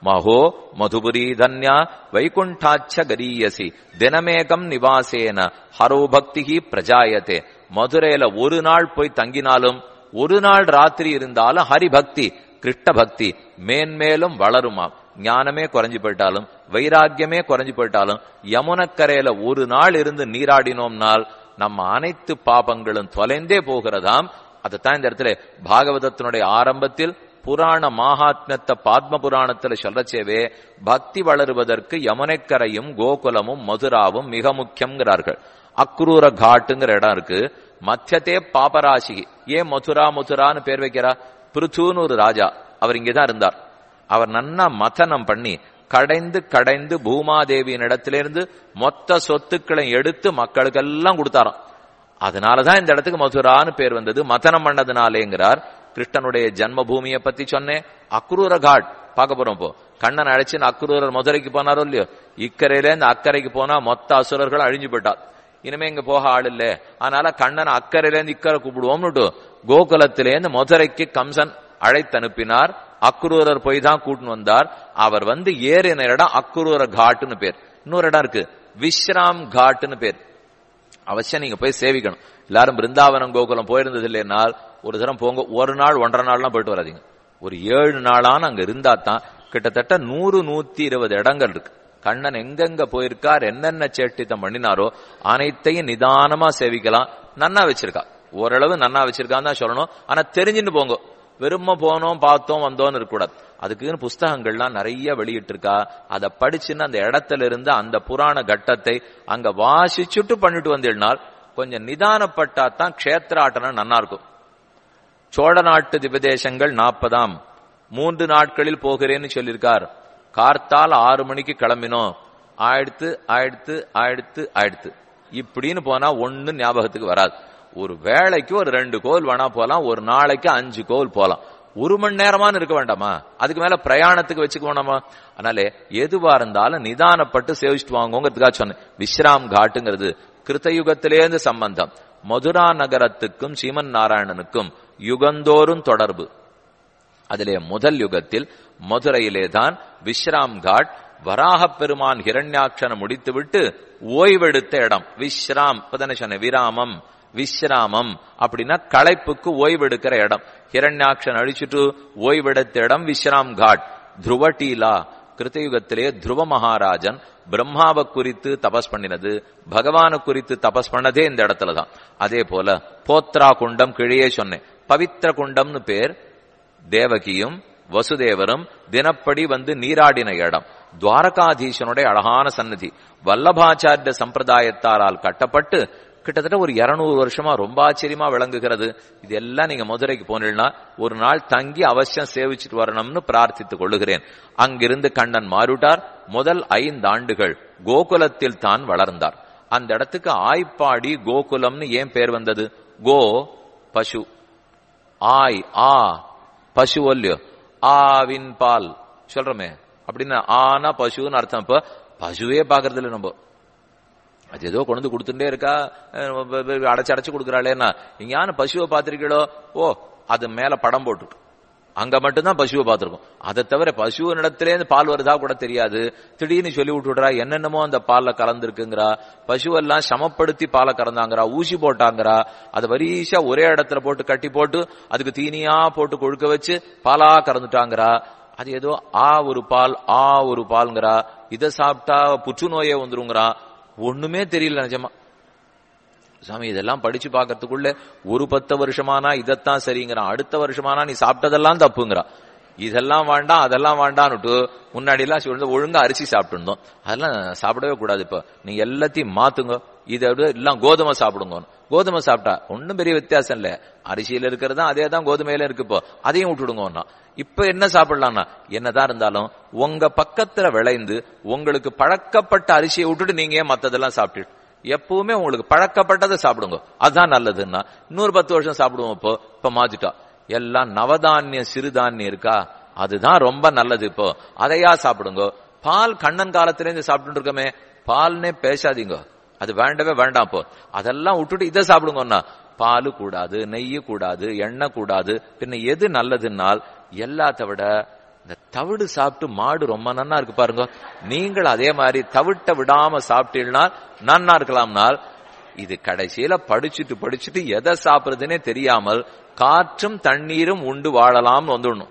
மகோ மதுபுரி தன்யா வைகுண்டாச்ச கரீயசி தினமேகம் நிவாசேன ஹரோ பக்திகி பிரஜாயத்தே மதுரையில ஒரு நாள் போய் தங்கினாலும் ஒரு நாள் ராத்திரி இருந்தாலும் ஹரிபக்தி கிருஷ்ண பக்தி மேன்மேலும் வளருமாம் ஞானமே குறைஞ்சு போயிட்டாலும் வைராக்கியமே குறைஞ்சு போயிட்டாலும் யமுனக்கரையில ஒரு நாள் இருந்து நீராடினோம்னால் நம்ம அனைத்து பாபங்களும் தொலைந்தே போகிறதாம் அதைத்தான் இந்த இடத்துல பாகவதத்தினுடைய ஆரம்பத்தில் புராண மாகாத்மியத்தை பாத்ம புராணத்துல சொல்லச்சேவே பக்தி வளருவதற்கு யமுனைக்கரையும் கோகுலமும் மதுராவும் மிக முக்கியங்கிறார்கள் அக்ரூர காட்டுங்கிற இடம் இருக்கு மத்தியத்தே பாபராசி ஏன் மதுரா மதுரான்னு பேர் வைக்கிறா பிருத்துன்னு ஒரு ராஜா அவர் இங்கதான் இருந்தார் அவர் நன்னா மதனம் பண்ணி கடைந்து கடைந்து பூமாதேவியின் இடத்திலிருந்து மொத்த சொத்துக்களை எடுத்து மக்களுக்கெல்லாம் கொடுத்தாராம் அதனாலதான் இந்த இடத்துக்கு மதுரான்னு பேர் வந்தது மதனம் பண்ணதுனாலேங்கிறார் கிருஷ்ணனுடைய ஜன்ம பூமியை பத்தி சொன்னேன் அக்ரூர காட் பார்க்க போறோம் இப்போ கண்ணன் அழைச்சு அக்ரூரர் மதுரைக்கு போனாரோ இல்லையோ இக்கரையில இருந்து அக்கறைக்கு போனா மொத்த அசுரர்கள் அழிஞ்சு போயிட்டார் இனிமே இங்க போக ஆள் இல்ல அதனால கண்ணன் அக்கறையில இருந்து இக்கரை கூப்பிடுவோம்னுட்டு கோகுலத்திலேருந்து மதுரைக்கு கம்சன் அழைத்து அனுப்பினார் அக்ரூரர் போய் தான் கூட்டின்னு வந்தார் அவர் வந்து ஏறின இடம் அக்ரூர காட்டுன்னு பேர் இன்னொரு இடம் இருக்கு விஸ்ராம் காட்டுன்னு பேர் அவசியம் நீங்க போய் சேவிக்கணும் எல்லாரும் பிருந்தாவனம் கோகுலம் போயிருந்தது இல்லைனால் ஒரு தரம் போங்க ஒரு நாள் ஒன்றரை நாள்லாம் போயிட்டு வராதீங்க ஒரு ஏழு நாளான அங்க இருந்தா தான் கிட்டத்தட்ட நூறு நூத்தி இருபது இடங்கள் இருக்கு கண்ணன் எங்கெங்க போயிருக்கார் என்னென்ன சேட்டித்தம் பண்ணினாரோ அனைத்தையும் நிதானமா சேவிக்கலாம் நன்னா வச்சிருக்கா ஓரளவு நன்னா வச்சிருக்கான்னு தான் சொல்லணும் ஆனா தெரிஞ்சுட்டு போங்க வெறும போனோம் பார்த்தோம் வந்தோம்னு இருக்கக்கூடாது அதுக்குன்னு புஸ்தகங்கள்லாம் நிறைய வெளியிட்டு இருக்கா அதை படிச்சுன்னு அந்த இடத்துல இருந்து அந்த புராண கட்டத்தை அங்க வாசிச்சுட்டு பண்ணிட்டு வந்தீங்கனால் கொஞ்சம் நிதானப்பட்டா தான் கஷேத்திராட்டனம் நன்னா இருக்கும் சோழ நாட்டு திபதேசங்கள் நாற்பதாம் மூன்று நாட்களில் போகிறேன்னு சொல்லியிருக்கார் கார்த்தால் ஆறு மணிக்கு கிளம்பினோம் ஆயிடுத்து ஆயிடுத்து ஆயிடுத்து ஆயிடுத்து இப்படின்னு போனா ஒண்ணு ஞாபகத்துக்கு வராது ஒரு வேலைக்கு ஒரு ரெண்டு கோல் வேணா போலாம் ஒரு நாளைக்கு அஞ்சு கோல் போலாம் ஒரு மணி நேரமானு இருக்க வேண்டாமா அதுக்கு மேல பிரயாணத்துக்கு வச்சுக்க வேண்டாமா அதனால எதுவா இருந்தாலும் நிதானப்பட்டு சேவிச்சுட்டு வாங்குங்கிறதுக்காக சொன்னேன் விஸ்ராம் காட்டுங்கிறது கிருத்தயுகத்திலேருந்து சம்பந்தம் மதுரா நகரத்துக்கும் சீமன் நாராயணனுக்கும் யுகந்தோறும் தொடர்பு அதிலே முதல் யுகத்தில் மதுரையிலே தான் விஸ்ராம் காட் வராகப் பெருமான் ஹிரண்யாட்சனை முடித்துவிட்டு ஓய்வெடுத்த இடம் விஸ்ராம் இப்பதானே சொன்னேன் விராமம் விஸ்ராமம் அப்படின்னா களைப்புக்கு ஓய்வெடுக்கிற இடம் ஹிரண்யாட்சன் அழிச்சுட்டு ஓய்வெடுத்த இடம் விஸ்ராம் காட் துருவட்டீலா கிருத்தயுகத்திலே துருவ மகாராஜன் பிரம்மாவை குறித்து தபஸ் பண்ணினது பகவான குறித்து தபஸ் பண்ணதே இந்த இடத்துல தான் அதே போல போத்ரா குண்டம் கிழியே சொன்னேன் பவித்ர குண்டம்னு பேர் தேவகியும் வசுதேவரும் தினப்படி வந்து நீராடின இடம் துவாரகாதீசனுடைய அழகான சன்னதி வல்லபாச்சாரிய சம்பிரதாயத்தாரால் கட்டப்பட்டு கிட்டத்தட்ட ஒரு இருநூறு வருஷமா ரொம்ப ஆச்சரியமா விளங்குகிறது இது எல்லாம் நீங்க மதுரைக்கு போனீங்கன்னா ஒரு நாள் தங்கி அவசியம் சேவிச்சுட்டு வரணும்னு பிரார்த்தித்துக் கொள்ளுகிறேன் அங்கிருந்து கண்ணன் மாறுட்டார் முதல் ஐந்து ஆண்டுகள் கோகுலத்தில் தான் வளர்ந்தார் அந்த இடத்துக்கு ஆய்ப்பாடி கோகுலம்னு ஏன் பேர் வந்தது கோ பசு ஆய் ஆ பசு ஒல்லியோ ஆவின் பால் சொல்றோமே அப்படின்னு ஆனா பசுன்னு அர்த்தம் இப்ப பசுவே பாக்குறது இல்லை நம்ம அது ஏதோ கொண்டு வந்து கொடுத்துட்டே இருக்கா அடைச்சு அடைச்சு கொடுக்குறாளேன்னா இங்கயான பசுவை பார்த்திருக்கீளோ ஓ அது மேல படம் போட்டுருக்கு அங்க மட்டும்தான் பசுவை பார்த்திருக்கோம் அதை தவிர பசுவின் இடத்துலேருந்து பால் வருதா கூட தெரியாது திடீர்னு சொல்லி விட்டுடுறா என்னென்னமோ அந்த பால்ல கலந்துருக்குங்கிறா பசுவெல்லாம் சமப்படுத்தி பாலை கறந்தாங்கிறா ஊசி போட்டாங்கிறா அதை வரிசா ஒரே இடத்துல போட்டு கட்டி போட்டு அதுக்கு தீனியா போட்டு கொழுக்க வச்சு பாலா கறந்துட்டாங்கிறா அது ஏதோ ஆ ஒரு பால் ஆ ஒரு பால்ங்கிறா இதை சாப்பிட்டா புற்றுநோயே வந்துருங்கிறா ஒண்ணுமே தெரியல நிஜமா சாமி இதெல்லாம் படிச்சு பாக்கிறதுக்குள்ள ஒரு பத்து வருஷமானா இதத்தான் சரிங்கிறான் அடுத்த வருஷமானா நீ சாப்பிட்டதெல்லாம் தப்புங்கிறா இதெல்லாம் வேண்டாம் அதெல்லாம் வேண்டான்னுட்டு முன்னாடி எல்லாம் சொல்லி ஒழுங்கா அரிசி சாப்பிட்டு இருந்தோம் அதெல்லாம் சாப்பிடவே கூடாது இப்ப நீங்க எல்லாத்தையும் மாத்துங்க இதை விட எல்லாம் கோதுமை சாப்பிடுங்க கோதுமை சாப்பிட்டா ஒன்னும் பெரிய வித்தியாசம் இல்ல அரிசியில இருக்கிறதா அதே தான் கோதுமையில இருக்கு இப்போ அதையும் விட்டுடுங்கன்னா இப்ப என்ன சாப்பிடலாம்னா என்னதான் இருந்தாலும் உங்க பக்கத்துல விளைந்து உங்களுக்கு பழக்கப்பட்ட அரிசியை விட்டுட்டு நீங்க ஏன் மத்ததெல்லாம் சாப்பிட்டு எப்பவுமே உங்களுக்கு பழக்கப்பட்டதை சாப்பிடுங்க அதுதான் நல்லதுன்னா இன்னொரு பத்து வருஷம் சாப்பிடுவோம் இப்போ இப்ப மாத்திட்டோம் எல்லாம் நவதானியம் சிறுதானியம் இருக்கா அதுதான் ரொம்ப நல்லது இப்போ அதையா சாப்பிடுங்க பால் கண்ணன் காலத்திலேருந்து சாப்பிட்டு இருக்கமே பால்னே பேசாதீங்க அது வேண்டவே வேண்டாம் இப்போ அதெல்லாம் விட்டுட்டு இதை சாப்பிடுங்கன்னா பால் கூடாது நெய் கூடாது எண்ணெய் கூடாது பின்ன எது நல்லதுன்னால் எல்லாத்த விட இந்த தவிடு சாப்பிட்டு மாடு ரொம்ப நன்னா இருக்கு பாருங்க நீங்கள் அதே மாதிரி தவிட்ட விடாம சாப்பிட்டீங்கன்னா நன்னா இருக்கலாம்னால் இது கடைசியில படிச்சுட்டு படிச்சுட்டு எதை சாப்பிடுறதுன்னே தெரியாமல் காற்றும் தண்ணீரும் உண்டு வாழலாம்னு வந்துடணும்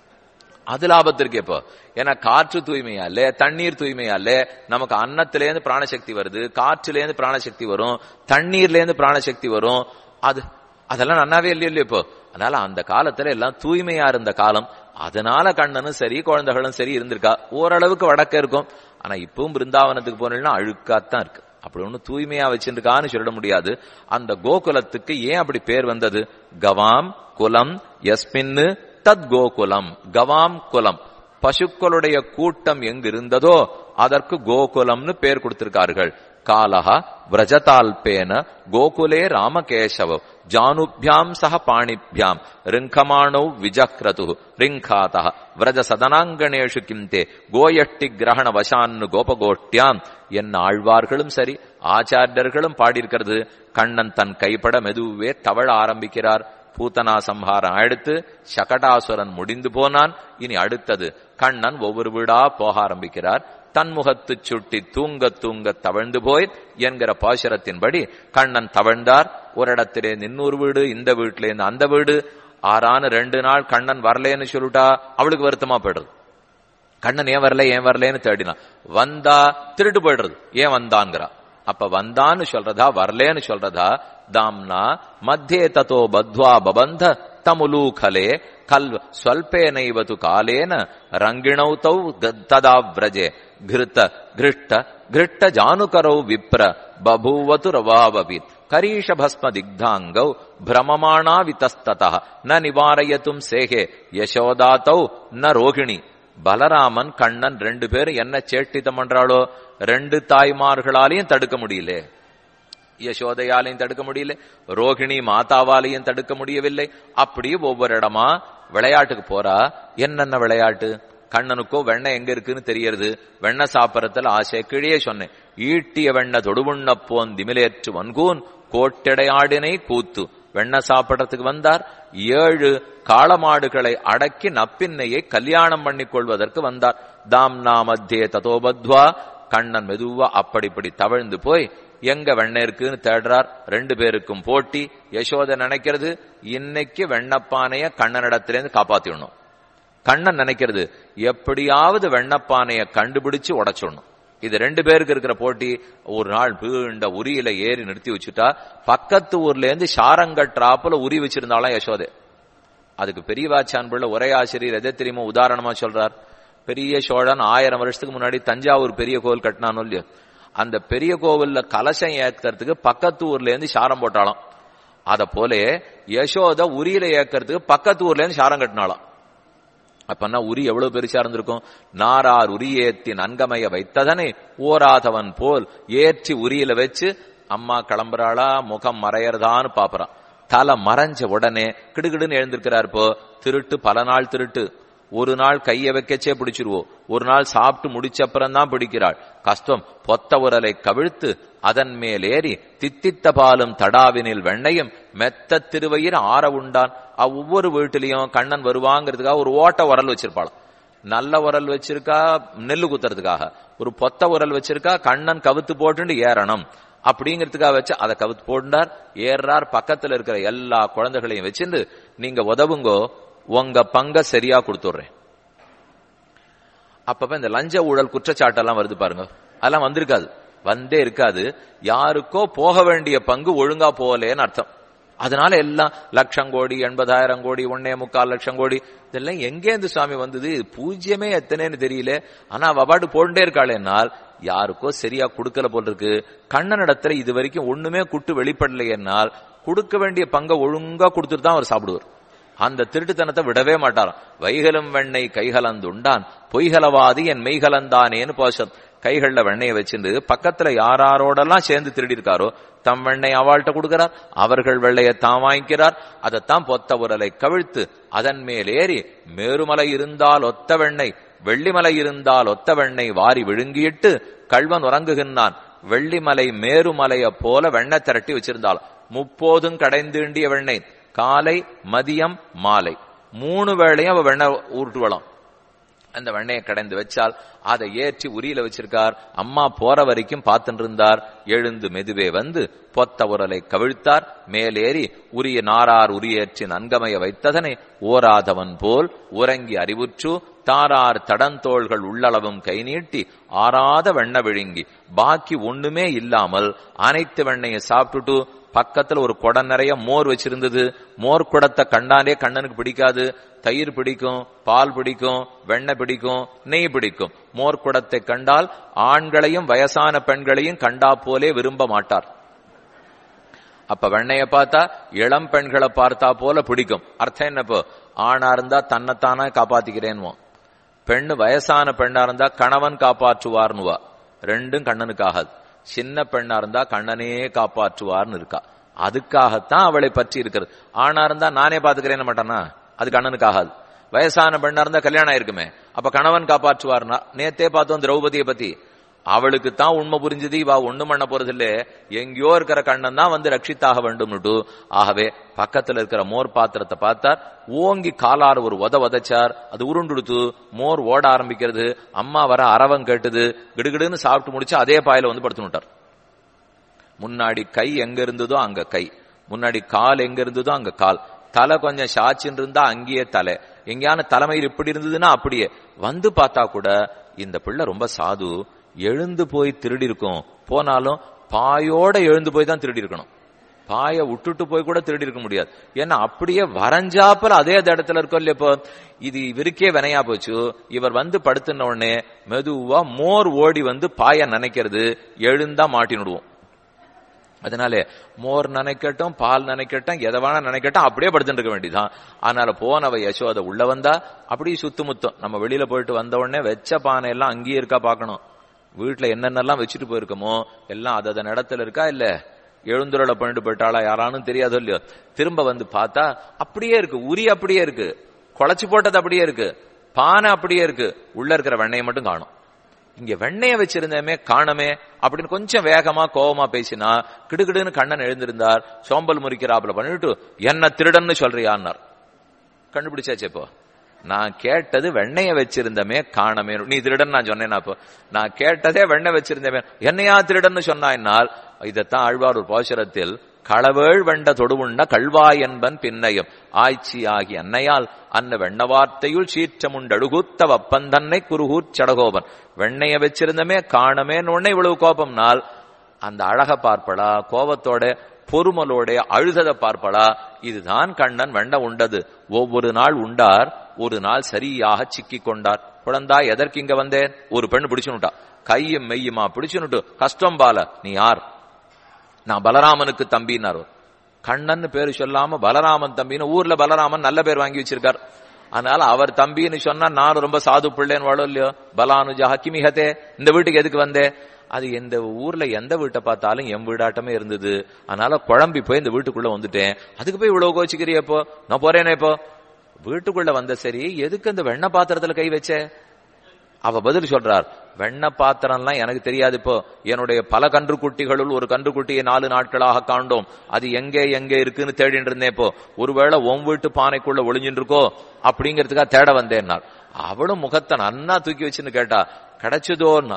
அது லாபத்து இருக்கு இப்போ ஏன்னா காற்று தூய்மையா இல்ல தண்ணீர் தூய்மையா இல்ல நமக்கு அன்னத்திலேருந்து பிராணசக்தி வருது காற்றுலேருந்து பிராணசக்தி வரும் தண்ணீர்லேருந்து பிராணசக்தி வரும் அது அதெல்லாம் நன்னாவே இல்லையோ இல்லையோ இப்போ அதனால அந்த காலத்துல எல்லாம் தூய்மையா இருந்த காலம் அதனால கண்ணனும் சரி குழந்தைகளும் சரி இருந்திருக்கா ஓரளவுக்கு வடக்க இருக்கும் ஆனா இப்பவும் பிருந்தாவனத்துக்கு போனீங்கன்னா அழுக்காத்தான் இருக்கு அப்படி ஒண்ணு தூய்மையா வச்சிருக்கான்னு சொல்லிட முடியாது அந்த கோகுலத்துக்கு ஏன் அப்படி பேர் வந்தது கவாம் குலம் எஸ்மின்னு தத் கோகுலம் கவாம் குலம் பசுக்களுடைய கூட்டம் எங்கு இருந்ததோ அதற்கு கோகுலம்னு பேர் கொடுத்திருக்கார்கள் காலஹ விரஜதால்பேன கோகுலே ராமகேசவ ஜானுபியாம் சக பாணிபியாம் ரிங்கமாணௌ விஜக்ரது ரிங்காத விரஜ சதனாங்கணேஷு கிம்தே கோயட்டி கிரகண வசான்னு கோபகோஷ்டியாம் என்ன ஆழ்வார்களும் சரி ஆச்சாரியர்களும் பாடியிருக்கிறது கண்ணன் தன் கைப்பட மெதுவே தவழ ஆரம்பிக்கிறார் பூத்தனா சம்ஹாரம் அடுத்து சகடாசுரன் முடிந்து போனான் இனி அடுத்தது கண்ணன் ஒவ்வொரு வீடா போக ஆரம்பிக்கிறார் தன்முகத்து சுட்டி தூங்க தூங்க தவழ்ந்து போய் என்கிற பாசுரத்தின்படி கண்ணன் தவழ்ந்தார் ஒரு இடத்திலே இன்னொரு வீடு இந்த வீட்டுல இருந்து அந்த வீடு ஆறான ரெண்டு நாள் கண்ணன் வரலேன்னு சொல்லிட்டா அவளுக்கு வருத்தமா போயிடுறது கண்ணன் ஏன் வரல ஏன் வரலன்னு தேடினான் வந்தா திருட்டு போயிடுறது ஏன் வந்தான்ங்கிறா அப்ப வந்தான்னு சொல்றதா வரலேன்னு சொல்றதா தாம்னா மத்தியே தத்தோ பத்வா பபந்த தமுலூகலே கல் ஸ்வல்பேனைவது காலேன ரங்கிணௌ தௌ ததா விரஜே கிருத்த கிருஷ்ட கிருஷ்ட ஜானுகரௌ விப்ர பபூவது ரவாவபி கரீஷ பஸ்ம திக்தாங்கௌ பிரமமாணா விதஸ்தத ந நிவாரயத்தும் சேகே யசோதாத்தௌ ந ரோகிணி பலராமன் கண்ணன் ரெண்டு பேரும் என்ன சேட்டித்தம் பண்றாளோ ரெண்டு தாய்மார்களாலையும் தடுக்க முடியல யசோதையாலையும் தடுக்க முடியல ரோகிணி மாதாவாலையும் தடுக்க முடியவில்லை அப்படியே ஒவ்வொரு இடமா விளையாட்டுக்கு போறா என்னென்ன விளையாட்டு கண்ணனுக்கோ வெண்ணெய் எங்க இருக்குன்னு தெரியறது வெண்ணெய் சாப்பிடறதுல ஆசை கிழியே சொன்னேன் ஈட்டிய வெண்ணெய் தொடுவுண்ண போன் திமிலேற்று வன்கூன் கோட்டடையாடினை கூத்து வெண்ணெய் சாப்பிடறதுக்கு வந்தார் ஏழு காளமாடுகளை அடக்கி நப்பின்னையை கல்யாணம் பண்ணிக் கொள்வதற்கு வந்தார் தாம்னா மத்தியே ததோபத்வா கண்ணன் மெதுவா அப்படிப்படி தவழ்ந்து போய் எங்க வெண்ணெய் இருக்குன்னு தேடுறார் ரெண்டு பேருக்கும் போட்டி யசோத நினைக்கிறது இன்னைக்கு வெண்ணப்பானைய கண்ணனிடத்திலேருந்து காப்பாத்திடணும் கண்ணன் நினைக்கிறது எப்படியாவது வெண்ணப்பானைய கண்டுபிடிச்சு உடைச்சிடணும் இது ரெண்டு பேருக்கு இருக்கிற போட்டி ஒரு நாள் வீண்ட உரியில ஏறி நிறுத்தி வச்சுட்டா பக்கத்து ஊர்ல இருந்து சாரங்கட்ராப்புல உரி வச்சிருந்தாலும் யசோதே அதுக்கு பெரியவாச்சான் பிள்ளை உரையாசிரியர் எதை தெரியுமோ உதாரணமா சொல்றார் பெரிய சோழன் ஆயிரம் வருஷத்துக்கு முன்னாடி தஞ்சாவூர் பெரிய கோவில் கட்டினானோ இல்லையோ அந்த பெரிய கோவில்ல கலசம் ஏக்கிறதுக்கு பக்கத்து ஊர்ல இருந்து சாரம் போட்டாலாம் அத போல யசோத உரியில ஏக்கிறதுக்கு பக்கத்து ஊர்ல இருந்து சாரம் கட்டினாலாம் அப்பன்னா உரி எவ்வளவு பெருசா இருந்திருக்கும் நாரார் உரியேத்தி நன்கமைய வைத்ததனை ஓராதவன் போல் ஏற்றி உரியில வச்சு அம்மா கிளம்புறாளா முகம் மறையறதான்னு பாப்புறான் தலை மறைஞ்ச உடனே கிடுகிடுன்னு எழுந்திருக்கிறார் இப்போ திருட்டு பல நாள் திருட்டு ஒரு நாள் கைய வைக்கச்சே பிடிச்சிருவோம் ஒரு நாள் சாப்பிட்டு முடிச்சப்புறம் தான் பிடிக்கிறாள் கஷ்டம் பொத்த உரலை கவிழ்த்து அதன் மேல் ஏறி தித்தித்த பாலும் தடாவினில் வெண்ணையும் மெத்த திருவயிர் ஆற உண்டான் ஒவ்வொரு வீட்டிலையும் கண்ணன் வருவாங்கிறதுக்காக ஒரு ஓட்ட உரல் வச்சிருப்பாளாம் நல்ல உரல் வச்சிருக்கா நெல்லு குத்துறதுக்காக ஒரு பொத்த உரல் வச்சிருக்கா கண்ணன் கவுத்து போட்டு ஏறணும் அப்படிங்கிறதுக்காக வச்சு அதை கவுத்து போட்டார் ஏறார் பக்கத்துல இருக்கிற எல்லா குழந்தைகளையும் வச்சிருந்து நீங்க உதவுங்கோ உங்க பங்க சரியா கொடுத்துடுறேன் அப்பப்ப இந்த லஞ்ச ஊழல் குற்றச்சாட்டெல்லாம் வருது பாருங்க அதெல்லாம் வந்திருக்காது வந்தே இருக்காது யாருக்கோ போக வேண்டிய பங்கு ஒழுங்கா போகலேன்னு அர்த்தம் அதனால எல்லாம் லட்சம் கோடி எண்பதாயிரம் கோடி ஒன்னே முக்கால் லட்சம் கோடி இதெல்லாம் எங்கேருந்து சுவாமி வந்தது பூஜ்யமே எத்தனைன்னு தெரியல ஆனா அவபாடு போண்டே இருக்காளேனால் யாருக்கோ சரியா கொடுக்கல போல் இருக்கு கண்ணனிடத்துல இது வரைக்கும் ஒண்ணுமே குட்டு வெளிப்படலையென்னால் கொடுக்க வேண்டிய பங்கை ஒழுங்கா கொடுத்துட்டு தான் அவர் சாப்பிடுவார் அந்த திருட்டுத்தனத்தை விடவே மாட்டாராம் வைகலம் வெண்ணெய் கைகலந்துண்டான் பொய்கலவாதி என் மெய்கலந்தானேன்னு போசம் கைகள்ல வெண்ணையை வச்சிருந்து பக்கத்துல யாராரோடெல்லாம் சேர்ந்து திருடி இருக்காரோ தம் வெண்ணெய் அவள்கிட்ட கொடுக்கிறார் அவர்கள் வெள்ளையை தான் வாங்கிக்கிறார் அதைத்தான் பொத்த உரலை கவிழ்த்து அதன் மேல் ஏறி மேருமலை இருந்தால் ஒத்த வெண்ணெய் வெள்ளிமலை இருந்தால் ஒத்த வெண்ணெய் வாரி விழுங்கிட்டு கல்வன் உறங்குகின்றான் வெள்ளிமலை மேருமலைய போல வெண்ணெய் திரட்டி வச்சிருந்தாள் முப்போதும் கடைந்தீண்டிய வெண்ணெய் காலை மதியம் மாலை மூணு வேளையும் அவ வெண்ணெய் ஊட்டுவலாம் அந்த வெண்ணையை கடைந்து வச்சால் அதை ஏற்றி உரியில வச்சிருக்கார் அம்மா போற வரைக்கும் பார்த்துட்டு இருந்தார் எழுந்து மெதுவே வந்து பொத்த உரலை கவிழ்த்தார் மேலேறி உரிய நாரார் உரியேற்றி நன்கமைய வைத்ததனை ஓராதவன் போல் உறங்கி அறிவுற்று தாரார் தடந்தோள்கள் உள்ளளவும் கை நீட்டி ஆறாத வெண்ண விழுங்கி பாக்கி ஒண்ணுமே இல்லாமல் அனைத்து வெண்ணையை சாப்பிட்டுட்டு பக்கத்துல ஒரு குடம் நிறைய மோர் வச்சிருந்தது மோர் குடத்தை கண்டாலே கண்ணனுக்கு பிடிக்காது தயிர் பிடிக்கும் பால் பிடிக்கும் வெண்ணெய் பிடிக்கும் நெய் பிடிக்கும் மோர் குடத்தை கண்டால் ஆண்களையும் வயசான பெண்களையும் கண்டா போலே விரும்ப மாட்டார் அப்ப வெண்ணைய பார்த்தா இளம் பெண்களை பார்த்தா போல பிடிக்கும் அர்த்தம் என்னப்போ ஆணா இருந்தா தன்னைத்தானே காப்பாத்திக்கிறேன்னுவோம் பெண்ணு வயசான பெண்ணா இருந்தா கணவன் காப்பாற்றுவார்னுவா ரெண்டும் கண்ணனுக்கு ஆகாது சின்ன பெண்ணா இருந்தா கண்ணனே காப்பாற்றுவார்னு இருக்கா அதுக்காகத்தான் அவளை பற்றி இருக்கிறது ஆணா இருந்தா நானே பாத்துக்கிறேன் மாட்டானா அது கண்ணனுக்கு ஆகாது வயசான பெண்ணா இருந்தா கல்யாணம் ஆயிருக்குமே அப்ப கணவன் காப்பாற்றுவார்னா நேத்தே பார்த்தோம் திரௌபதியை பத்தி அவளுக்கு தான் உண்மை புரிஞ்சது இவா ஒண்ணும் பண்ண போறதில்ல எங்கேயோ இருக்கிற கண்ணன் தான் வந்து ரட்சித்தாக வேண்டும்னுட்டு ஆகவே பக்கத்துல இருக்கிற மோர் பாத்திரத்தை பார்த்தார் ஓங்கி காலார் ஒரு உத உதைச்சார் அது உருண்டுடுத்து மோர் ஓட ஆரம்பிக்கிறது அம்மா வர அரவம் கேட்டுது கிடுகிடுன்னு சாப்பிட்டு முடிச்சு அதே பாயில வந்து படுத்துனுட்டார் முன்னாடி கை எங்க இருந்ததோ அங்க கை முன்னாடி கால் எங்க இருந்ததோ அங்க கால் தலை கொஞ்சம் சாச்சின்னு இருந்தா அங்கேயே தலை எங்கேயான தலைமையில் இப்படி இருந்ததுன்னா அப்படியே வந்து பார்த்தா கூட இந்த பிள்ளை ரொம்ப சாது எழுந்து போய் திருடி இருக்கும் போனாலும் பாயோட எழுந்து போய் தான் திருடி இருக்கணும் பாய விட்டுட்டு போய் கூட திருடி இருக்க முடியாது ஏன்னா அப்படியே வரைஞ்சாப்பல அதே இடத்துல இருக்கும் இல்லையா இப்போ இது இவருக்கே வினையா போச்சு இவர் வந்து படுத்துன உடனே மெதுவா மோர் ஓடி வந்து பாய நினைக்கிறது எழுந்தா மாட்டினுடுவோம் அதனால மோர் நினைக்கட்டும் பால் நினைக்கட்டும் எதை வேணா நினைக்கட்டும் அப்படியே படுத்துட்டு இருக்க வேண்டியதான் அதனால போனவ யசோத உள்ள வந்தா அப்படியே சுத்து முத்தம் நம்ம வெளியில போயிட்டு வந்த உடனே வெச்ச பானை எல்லாம் அங்கேயே இருக்கா பாக்கணும் வீட்டுல என்னென்னலாம் வச்சுட்டு போயிருக்கோமோ எல்லாம் அதன் இடத்துல இருக்கா இல்ல எழுந்துருளை பண்ணிட்டு போயிட்டாளா யாரானும் தெரியாதோ இல்லையோ திரும்ப வந்து பார்த்தா அப்படியே இருக்கு உரி அப்படியே இருக்கு குழச்சு போட்டது அப்படியே இருக்கு பானை அப்படியே இருக்கு உள்ள இருக்கிற வெண்ணையை மட்டும் காணும் இங்க வெண்ணைய வச்சிருந்தமே காணமே அப்படின்னு கொஞ்சம் வேகமா கோபமா பேசினா கிடுகிடுன்னு கண்ணன் எழுந்திருந்தார் சோம்பல் முறிக்கிறாப்புல பண்ணிட்டு என்ன திருடன்னு சொல்றியான்னார் கண்டுபிடிச்சாச்சு இப்போ நான் கேட்டது வெண்ணைய வச்சிருந்தமே காணமே நீ திருடன் நான் சொன்னேன் அப்போ நான் கேட்டதே வெண்ணெய் வச்சிருந்தமே என்னையா திருடன்னு சொன்னாய்னால் இதைத்தான் ஆழ்வார் ஒரு போஷரத்தில் களவேள் வெண்ட தொடுவுண்ண கல்வாய் என்பன் பின்னையும் ஆய்ச்சி ஆகி அன்னையால் அன்ன வெண்ண வார்த்தையுள் சீற்றமுண்டழுகுத்த வப்பந்தன்னை குருகூர் சடகோபன் வெண்ணைய வச்சிருந்தமே காணமேன்னு உடனே இவ்வளவு கோபம்னால் அந்த அழக பார்ப்படா கோபத்தோட பொறுமலோட அழுததை பார்ப்படா இதுதான் கண்ணன் வெண்ண உண்டது ஒவ்வொரு நாள் உண்டார் ஒரு நாள் சரியாக சிக்கி கொண்டார் குழந்தாய் எதற்கு இங்க வந்தேன் ஒரு பெண் பிடிச்சுனுட்டா கையும் மெய்யுமா பிடிச்சுனுட்டு கஷ்டம் பால நீ யார் நான் பலராமனுக்கு தம்பின்னார் கண்ணன் பேரு சொல்லாம பலராமன் தம்பின்னு ஊர்ல பலராமன் நல்ல பேர் வாங்கி வச்சிருக்கார் அதனால அவர் தம்பின்னு சொன்னா நான் ரொம்ப சாது பிள்ளைன்னு வாழும் இல்லையோ பலானுஜா ஹக்கிமிஹத்தே இந்த வீட்டுக்கு எதுக்கு வந்தேன் அது எந்த ஊர்ல எந்த வீட்டை பார்த்தாலும் என் வீடாட்டமே இருந்தது அதனால குழம்பி போய் இந்த வீட்டுக்குள்ள வந்துட்டேன் அதுக்கு போய் இவ்வளவு கோச்சிக்கிறிய இப்போ நான் போறேனே இப்போ வீட்டுக்குள்ள வந்த சரி எதுக்கு அந்த வெண்ண பாத்திரத்துல கை வச்ச அவ பதில் சொல்றார் வெண்ண பாத்திரம்லாம் எனக்கு தெரியாது இப்போ என்னுடைய பல கன்றுக்குட்டிகளுள் ஒரு கன்றுக்குட்டியை நாலு நாட்களாக காண்டோம் அது எங்கே எங்கே இருக்குன்னு தேடிட்டு இருந்தேன் இப்போ ஒருவேளை உன் வீட்டு பானைக்குள்ள ஒளிஞ்சுட்டு இருக்கோ அப்படிங்கிறதுக்காக தேட வந்தேன்னார் அவளும் முகத்தை நன்னா தூக்கி வச்சுன்னு கேட்டா கிடைச்சதோன்னா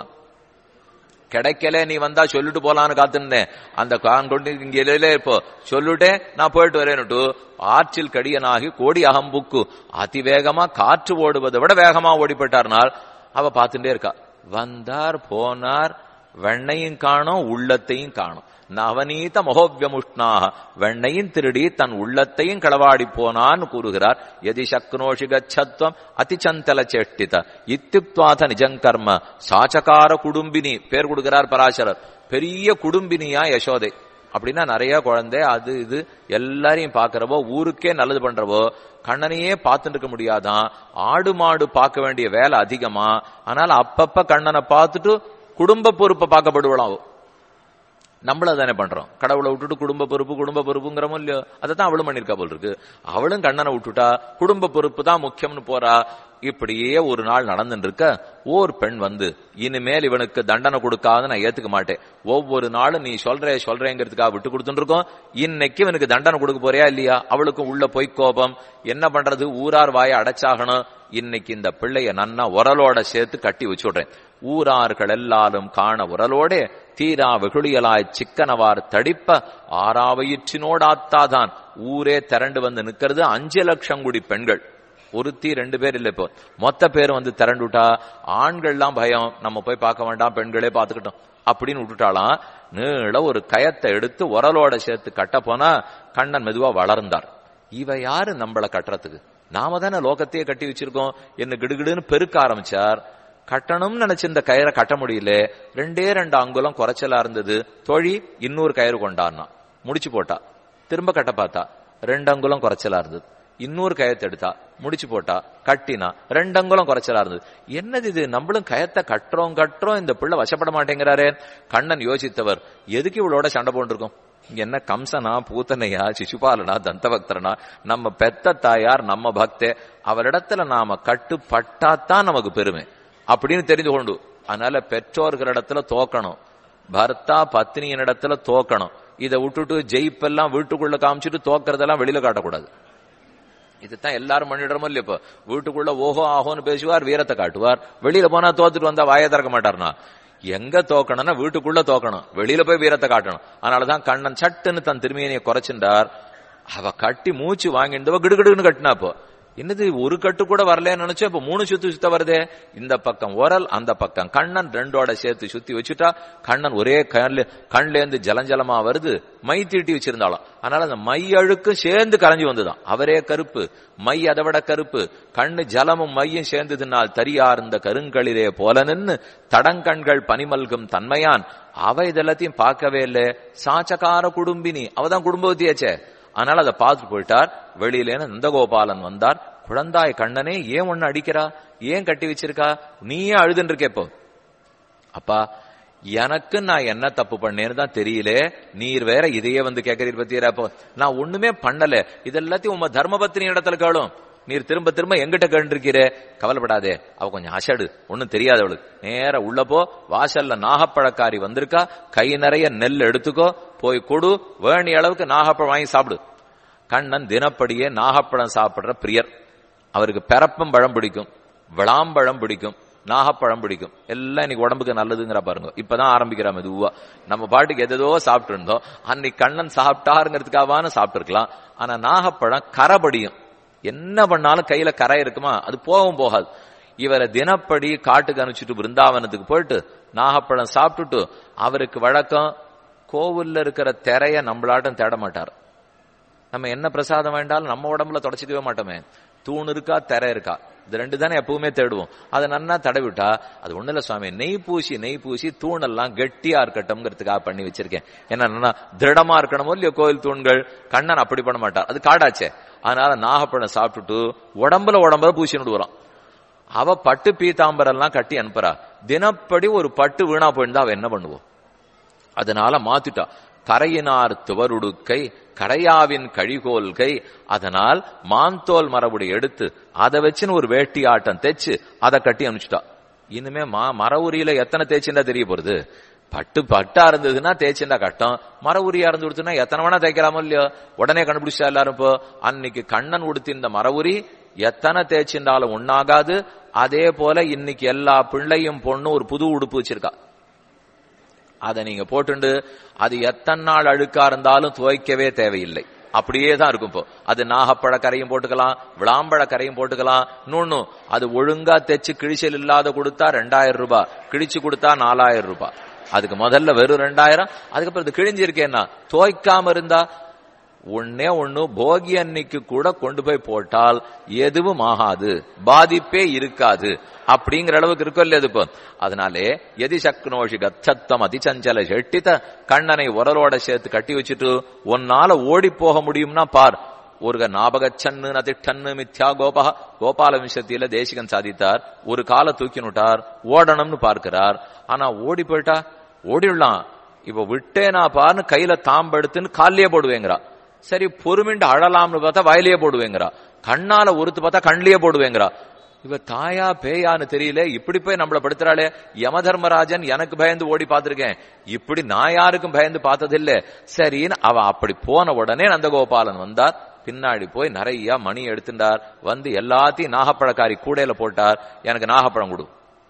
கிடைக்கல நீ வந்தா சொல்லிட்டு போலான்னு காத்துருந்தேன் அந்த கான் கொண்டு இங்க இல்லையிலே இப்போ சொல்லிட்டேன் நான் போயிட்டு வரேன்னுட்டு ஆற்றில் கடியனாகி கோடி அகம்புக்கு அதிவேகமா காற்று ஓடுவதை விட வேகமா ஓடி போயிட்டார்னால் அவ பார்த்துட்டே இருக்கா வந்தார் போனார் வெண்ணையும் காணும் உள்ளத்தையும் காணும் நவநீத மகோவியமுஷ்ணாக வெண்ணையும் திருடி தன் உள்ளத்தையும் களவாடி போனான்னு கூறுகிறார் எதி சக்னோஷி கச்சத்வம் அதிச்சந்தல சேஷ்டித இத்தியுக்துவாத நிஜங்கர்ம சாச்சகார குடும்பினி பேர் கொடுக்கிறார் பராசரர் பெரிய குடும்பினியா யசோதை அப்படின்னா நிறைய குழந்தை அது இது எல்லாரையும் பாக்குறவோ ஊருக்கே நல்லது பண்றவோ கண்ணனையே பார்த்துட்டு இருக்க முடியாதான் ஆடு மாடு பார்க்க வேண்டிய வேலை அதிகமா அதனால அப்பப்ப கண்ணனை பார்த்துட்டு குடும்ப பொறுப்பை பார்க்கப்படுவலாம் நம்மள தானே பண்றோம் கடவுளை விட்டுட்டு குடும்ப பொறுப்பு குடும்ப பொறுப்புங்கிறமோ இல்லையோ அதை தான் அவளும் பண்ணிருக்கா போல் இருக்கு அவளும் கண்ணனை விட்டுட்டா குடும்ப பொறுப்பு தான் முக்கியம்னு போறா இப்படியே ஒரு நாள் நடந்துட்டு இருக்க ஓர் பெண் வந்து இனிமேல் இவனுக்கு தண்டனை கொடுக்காத நான் ஏத்துக்க மாட்டேன் ஒவ்வொரு நாளும் நீ சொல்றே சொல்றேங்கிறதுக்காக விட்டு கொடுத்துட்டு இருக்கோம் இன்னைக்கு இவனுக்கு தண்டனை கொடுக்க போறியா இல்லையா அவளுக்கும் உள்ள பொய் கோபம் என்ன பண்றது ஊரார் வாயை அடைச்சாகணும் இன்னைக்கு இந்த பிள்ளைய நன்னா உரலோட சேர்த்து கட்டி வச்சுடுறேன் ஊரார்கள் எல்லாரும் காண உரலோடே தீரா வெகுளியலாய் சிக்கனவார் தடிப்ப ஆறாவயிற்றினோடாத்தாதான் ஊரே திரண்டு வந்து நிக்கிறது அஞ்சு லட்சம் குடி பெண்கள் ஒருத்தி ரெண்டு பேர் இல்ல இப்போ மொத்த பேர் வந்து திரண்டுட்டா ஆண்கள்லாம் பயம் நம்ம போய் பார்க்க வேண்டாம் பெண்களே பார்த்துக்கிட்டோம் அப்படின்னு விட்டுட்டாலாம் நீள ஒரு கயத்தை எடுத்து உரலோட சேர்த்து கட்ட போனா கண்ணன் மெதுவா வளர்ந்தார் இவ யாரு நம்மள கட்டுறதுக்கு நாம தானே லோகத்தையே கட்டி வச்சிருக்கோம் என்ன கிடுகிடுன்னு பெருக்க ஆரம்பிச்சார் கட்டணும்னு நினைச்சிருந்த கயிறை கட்ட முடியல ரெண்டே ரெண்டு அங்குலம் குறைச்சலா இருந்தது தொழி இன்னொரு கயிறு கொண்டான்னா முடிச்சு போட்டா திரும்ப கட்ட பார்த்தா ரெண்டு அங்குலம் குறைச்சலா இருந்தது இன்னொரு கயத்தை எடுத்தா முடிச்சு போட்டா கட்டினா ரெண்டு அங்குலம் குறைச்சலா இருந்தது என்னது இது நம்மளும் கயத்தை கட்டுறோம் கட்டுறோம் இந்த பிள்ளை வசப்பட மாட்டேங்கிறாரே கண்ணன் யோசித்தவர் எதுக்கு இவளோட சண்டை போட்டிருக்கோம் இங்க என்ன கம்சனா பூத்தனையா சிசுபாலனா தந்தபக்தரனா நம்ம பெத்த தாயார் நம்ம பக்தே அவரிடத்துல நாம கட்டுப்பட்டாத்தான் நமக்கு பெருமை அப்படின்னு தெரிந்து கொண்டு அதனால பெற்றோர்களிடத்துல தோக்கணும் பர்த்தா பத்னியின் இடத்துல தோக்கணும் இதை விட்டுட்டு ஜெயிப்பெல்லாம் வீட்டுக்குள்ள காமிச்சிட்டு தோக்கறதெல்லாம் வெளியில காட்டக்கூடாது இதுதான் எல்லாரும் பண்ணிடுறோமோ இல்லையா இப்போ வீட்டுக்குள்ள ஓஹோ ஆஹோன்னு பேசுவார் வீரத்தை காட்டுவார் வெளியில போனா தோத்துட்டு வந்தா வாயை திறக்க மாட்டார்னா எங்க தோக்கணும்னா வீட்டுக்குள்ள தோக்கணும் வெளியில போய் வீரத்தை காட்டணும் அதனாலதான் கண்ணன் சட்டுன்னு தன் திருமையினைய குறைச்சின்றார் அவ கட்டி மூச்சு வாங்கிட்டவ கிடுகிடுன்னு கட்டினா இப்போ என்னது ஒரு கட்டு கூட வரலன்னு நினைச்சா இப்ப மூணு சுத்து சுத்த வருதே இந்த பக்கம் உரல் அந்த பக்கம் கண்ணன் ரெண்டோட சேர்த்து சுத்தி வச்சுட்டா கண்ணன் ஒரே கண்ல கண்ல இருந்து ஜலஞ்சலமா வருது மை தீட்டி வச்சிருந்தாலும் அதனால அந்த மை அழுக்கும் சேர்ந்து கரைஞ்சு வந்துதான் அவரே கருப்பு மை அதை விட கருப்பு கண்ணு ஜலமும் மையும் சேர்ந்ததுனால் தரியார்ந்த கருங்களிலே போல நின்னு தடங்கண்கள் பனிமல்கும் தன்மையான் அவ இதெல்லாத்தையும் பார்க்கவே இல்லை சாச்சகார குடும்பினி அவதான் குடும்பவத்தியாச்சே அதனால அதை பார்த்துட்டு போயிட்டார் வெளியில நந்தகோபாலன் வந்தார் குழந்தாய் கண்ணனே ஏன் ஒண்ணு அடிக்கிறா ஏன் கட்டி வச்சிருக்கா நீயே அழுதுன்னு இருக்க இப்போ அப்பா எனக்கு நான் என்ன தப்பு பண்ணேன்னு தான் தெரியல நீர் வேற இதையே வந்து கேட்கறீர் பத்தியரா அப்போ நான் ஒண்ணுமே பண்ணல இதெல்லாத்தையும் உங்க தர்மபத்தினி இடத்துல கேளும் நீர் திரும்ப திரும்ப எங்கிட்ட கேண்டிருக்கிறே கவலைப்படாதே அவ கொஞ்சம் அசடு ஒன்னும் தெரியாதவளுக்கு நேர உள்ள போ வாசல்ல நாகப்பழக்காரி வந்திருக்கா கை நிறைய நெல் எடுத்துக்கோ போய் கொடு வேணி அளவுக்கு நாகப்பழம் வாங்கி சாப்பிடு கண்ணன் தினப்படியே நாகப்பழம் சாப்பிடுற பிரியர் அவருக்கு பெரப்பம் பழம் பிடிக்கும் விளாம்பழம் பிடிக்கும் நாகப்பழம் பிடிக்கும் எல்லாம் இன்னைக்கு உடம்புக்கு நல்லதுங்கிற பாருங்க இப்பதான் ஆரம்பிக்கிறா மெதுவா நம்ம பாட்டுக்கு எதோ சாப்பிட்டு இருந்தோம் அன்னைக்கு கண்ணன் சாப்பிட்டாருங்கிறதுக்காவான சாப்பிட்டு இருக்கலாம் ஆனா நாகப்பழம் கரபடியும் என்ன பண்ணாலும் கையில கரை இருக்குமா அது போகவும் போகாது இவரை தினப்படி காட்டுக்கு அனுப்பிச்சுட்டு பிருந்தாவனத்துக்கு போயிட்டு நாகப்பழம் சாப்பிட்டுட்டு அவருக்கு வழக்கம் கோவில்ல இருக்கிற திரைய நம்மளாட்டம் தேட மாட்டார் நம்ம என்ன பிரசாதம் வேண்டாலும் நம்ம உடம்புல தொடச்சிக்கவே மாட்டோமே தூண் இருக்கா திரை இருக்கா இது ரெண்டு தானே எப்பவுமே தேடுவோம் அதை நன்னா தடவிட்டா அது ஒண்ணு இல்ல சுவாமி நெய் பூசி நெய் பூசி தூணெல்லாம் கெட்டியா இருக்கட்டும்ங்கிறதுக்காக பண்ணி வச்சிருக்கேன் என்னன்னா திருடமா இருக்கணுமோ இல்லையோ கோயில் தூண்கள் கண்ணன் அப்படி பண்ண மாட்டார் அது காடாச்சே அதனால நாகப்பழம் சாப்பிட்டுட்டு உடம்புல உடம்புல பூசி விடுவான் அவ பட்டு பீதாம்பரெல்லாம் கட்டி அனுப்புறா தினப்படி ஒரு பட்டு வீணா போயிருந்தா அவ என்ன பண்ணுவோம் அதனால மாத்திட்டா கரையினார் துவருடுக்கை கரையாவின் கழிகோல்கை அதனால் மாந்தோல் மரபுடி எடுத்து அதை வச்சுன்னு ஒரு வேட்டி ஆட்டம் தைச்சு அதை கட்டி அனுப்பிச்சிட்டா இனிமே மா மர உரியில எத்தனை தேய்ச்சிருந்தா தெரிய போறது பட்டு பட்டா இருந்ததுன்னா தேய்ச்சிருந்தா கட்டம் மர உரியா இருந்து கொடுத்துனா எத்தனை வேணா தைக்கலாமோ இல்லையோ உடனே கண்டுபிடிச்சா எல்லாரும் இப்போ அன்னைக்கு கண்ணன் உடுத்திருந்த மர உரி எத்தனை தேய்ச்சிருந்தாலும் ஒண்ணாகாது அதே போல இன்னைக்கு எல்லா பிள்ளையும் பொண்ணு ஒரு புது உடுப்பு வச்சிருக்கா அதை நீங்க போட்டுண்டு அது எத்தனை நாள் அழுக்கா இருந்தாலும் துவைக்கவே தேவையில்லை அப்படியே தான் இருக்கும் இப்போ அது நாகப்பழ கரையும் போட்டுக்கலாம் விளாம்பழ கரையும் போட்டுக்கலாம் இன்னொன்னு அது ஒழுங்கா தைச்சு கிழிச்சல் இல்லாத கொடுத்தா ரெண்டாயிரம் ரூபாய் கிழிச்சு கொடுத்தா நாலாயிரம் ரூபாய் அதுக்கு முதல்ல வெறும் ரெண்டாயிரம் அதுக்கப்புறம் இது கிழிஞ்சிருக்கேன்னா துவைக்காம இருந்தா ஒன்னே ஒண்ணு போகி அன்னைக்கு கூட கொண்டு போய் போட்டால் எதுவும் ஆகாது பாதிப்பே இருக்காது அப்படிங்கிற அளவுக்கு இருக்கும் இல்லையா இப்போ அதனாலே எதி சக்னோஷி கத்தத்தம் அதிசஞ்சல செட்டித்த கண்ணனை உரலோட சேர்த்து கட்டி வச்சுட்டு உன்னால ஓடி போக முடியும்னா பார் ஒரு ஞாபகச்சன்னு நதிட்டன்னு மித்யா கோபா கோபால விஷயத்தில தேசிகன் சாதித்தார் ஒரு காலை தூக்கினுட்டார் ஓடணும்னு பார்க்கிறார் ஆனா ஓடி போயிட்டா ஓடிடலாம் இப்ப விட்டேனா பாருன்னு கையில தாம்பெடுத்துன்னு கால்லயே போடுவேங்கிறா சரி பொறுமிண்டு அழலாம்னு பார்த்தா வயலையே போடுவேங்கிறா கண்ணால உறுத்து பார்த்தா கண்லயே போடுவேங்கிறா இவ தாயா பேயான்னு தெரியல இப்படி போய் நம்மள படுத்துறாளே யம தர்மராஜன் எனக்கு பயந்து ஓடி பார்த்திருக்கேன் இப்படி நான் யாருக்கும் பயந்து பார்த்ததில்ல சரின்னு அவ அப்படி போன உடனே நந்தகோபாலன் வந்தார் பின்னாடி போய் நிறைய மணி எடுத்துட்டார் வந்து எல்லாத்தையும் நாகப்பழக்காரி கூடையில போட்டார் எனக்கு நாகப்பழம் கொடு